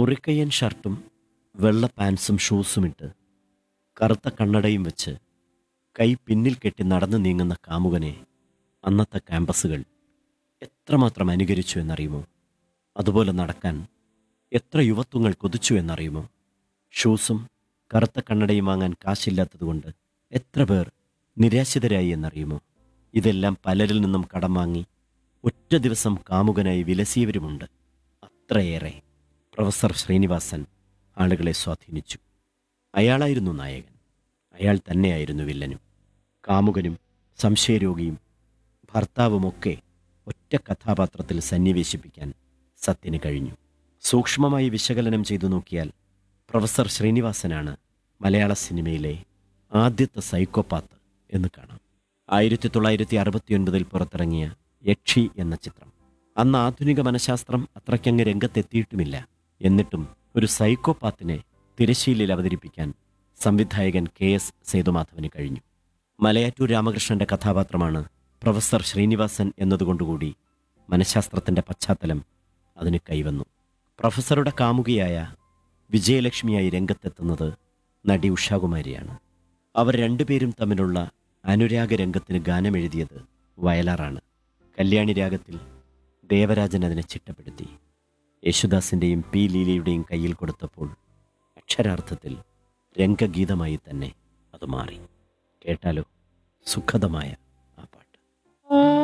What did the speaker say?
മുറിക്കയ്യൻ ഷർട്ടും വെള്ള പാൻസും ഷൂസുമിട്ട് കറുത്ത കണ്ണടയും വെച്ച് കൈ പിന്നിൽ കെട്ടി നടന്നു നീങ്ങുന്ന കാമുകനെ അന്നത്തെ ക്യാമ്പസുകൾ എത്രമാത്രം അനുകരിച്ചു എന്നറിയുമോ അതുപോലെ നടക്കാൻ എത്ര യുവത്വങ്ങൾ കൊതിച്ചു എന്നറിയുമോ ഷൂസും കറുത്ത കണ്ണടയും വാങ്ങാൻ കാശില്ലാത്തതുകൊണ്ട് എത്ര പേർ നിരാശിതരായി എന്നറിയുമോ ഇതെല്ലാം പലരിൽ നിന്നും കടം വാങ്ങി ഒറ്റ ദിവസം കാമുകനായി വിലസിയവരുമുണ്ട് അത്രയേറെ പ്രൊഫസർ ശ്രീനിവാസൻ ആളുകളെ സ്വാധീനിച്ചു അയാളായിരുന്നു നായകൻ അയാൾ തന്നെയായിരുന്നു വില്ലനും കാമുകനും സംശയരോഗിയും ഭർത്താവുമൊക്കെ ഒറ്റ കഥാപാത്രത്തിൽ സന്നിവേശിപ്പിക്കാൻ സത്യന് കഴിഞ്ഞു സൂക്ഷ്മമായി വിശകലനം ചെയ്തു നോക്കിയാൽ പ്രൊഫസർ ശ്രീനിവാസനാണ് മലയാള സിനിമയിലെ ആദ്യത്തെ സൈക്കോപാത്ത് എന്ന് കാണാം ആയിരത്തി തൊള്ളായിരത്തി അറുപത്തിയൊൻപതിൽ പുറത്തിറങ്ങിയ യക്ഷി എന്ന ചിത്രം അന്ന് ആധുനിക മനഃശാസ്ത്രം അത്രയ്ക്കങ്ങ് രംഗത്തെത്തിയിട്ടുമില്ല എന്നിട്ടും ഒരു സൈക്കോപാത്തിനെ തിരശ്ശീലയിൽ അവതരിപ്പിക്കാൻ സംവിധായകൻ കെ എസ് സേതുമാധവന് കഴിഞ്ഞു മലയാറ്റൂർ രാമകൃഷ്ണന്റെ കഥാപാത്രമാണ് പ്രൊഫസർ ശ്രീനിവാസൻ എന്നതുകൊണ്ടുകൂടി മനഃശാസ്ത്രത്തിന്റെ പശ്ചാത്തലം അതിന് കൈവന്നു പ്രൊഫസറുടെ കാമുകിയായ വിജയലക്ഷ്മിയായി രംഗത്തെത്തുന്നത് നടി ഉഷാകുമാരിയാണ് അവർ രണ്ടുപേരും തമ്മിലുള്ള അനുരാഗ രംഗത്തിന് ഗാനമെഴുതിയത് വയലാറാണ് കല്യാണി രാഗത്തിൽ ദേവരാജൻ അതിനെ ചിട്ടപ്പെടുത്തി യേശുദാസിൻ്റെയും പി ലീലയുടെയും കയ്യിൽ കൊടുത്തപ്പോൾ അക്ഷരാർത്ഥത്തിൽ രംഗഗീതമായി തന്നെ അത് മാറി കേട്ടാലോ സുഖദമായ